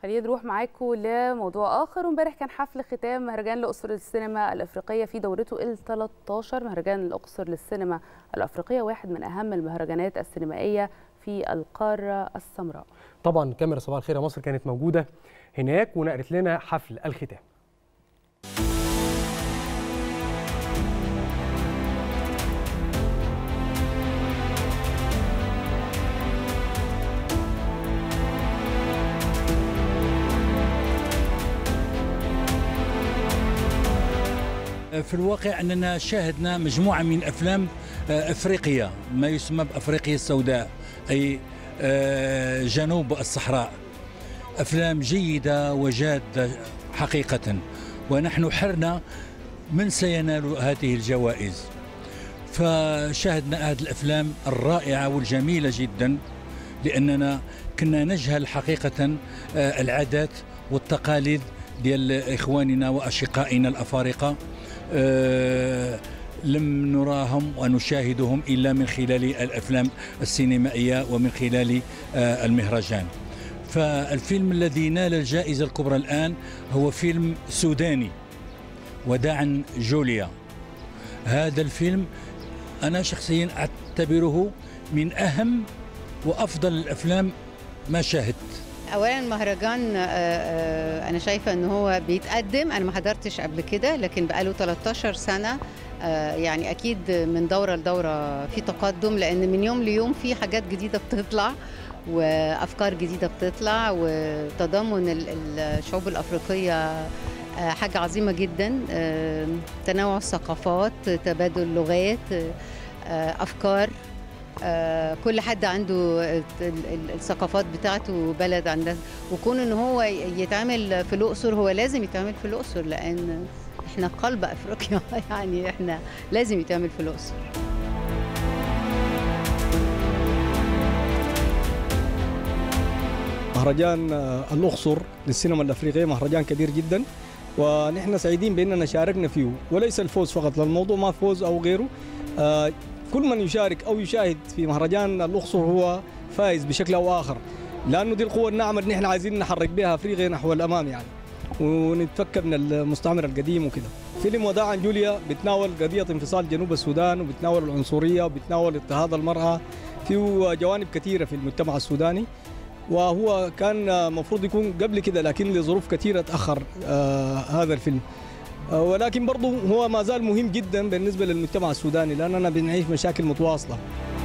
خلينا نروح معاكم لموضوع اخر وامبارح كان حفل ختام مهرجان الاقصر للسينما الافريقيه في دورته ال 13 مهرجان الاقصر للسينما الافريقيه واحد من اهم المهرجانات السينمائيه في القاره السمراء طبعا كاميرا صباح الخير يا مصر كانت موجوده هناك ونقلت لنا حفل الختام في الواقع أننا شاهدنا مجموعة من أفلام أفريقيا ما يسمى بأفريقيا السوداء أي جنوب الصحراء أفلام جيدة وجادة حقيقة ونحن حرنا من سينال هذه الجوائز فشاهدنا هذه الأفلام الرائعة والجميلة جدا لأننا كنا نجهل حقيقة العادات والتقاليد ديال إخواننا وأشقائنا الأفارقة أه لم نراهم ونشاهدهم إلا من خلال الأفلام السينمائية ومن خلال أه المهرجان فالفيلم الذي نال الجائزة الكبرى الآن هو فيلم سوداني وداعا جوليا هذا الفيلم أنا شخصيا أعتبره من أهم وأفضل الأفلام ما شاهدت اولا المهرجان انا شايفه ان هو بيتقدم انا ما حضرتش قبل كده لكن بقاله 13 سنه يعني اكيد من دوره لدوره في تقدم لان من يوم ليوم في حاجات جديده بتطلع وافكار جديده بتطلع وتضامن الشعوب الافريقيه حاجه عظيمه جدا تنوع الثقافات تبادل اللغات افكار آه كل حد عنده الثقافات بتاعته وبلد عندها وكون ان هو يتعمل في الاقصر هو لازم يتعمل في الاقصر لان احنا قلب افريقيا يعني احنا لازم يتعمل في الاقصر مهرجان الاقصر للسينما الافريقيه مهرجان كبير جدا ونحن سعيدين باننا شاركنا فيه وليس الفوز فقط الموضوع ما فوز او غيره آه كل من يشارك او يشاهد في مهرجان الاقصر هو فايز بشكل او اخر لانه دي القوه الناعمه اللي احنا عايزين نحرك بها افريقيا نحو الامام يعني ونتفكى من المستعمر القديم وكده فيلم وداعا جوليا بتناول قضيه انفصال جنوب السودان وبتناول العنصريه وبتناول اضطهاد المراه فيه جوانب كثيره في المجتمع السوداني وهو كان المفروض يكون قبل كده لكن لظروف كثيره تاخر آه هذا الفيلم ولكن برضه هو ما زال مهم جدا بالنسبه للمجتمع السوداني لاننا بنعيش مشاكل متواصله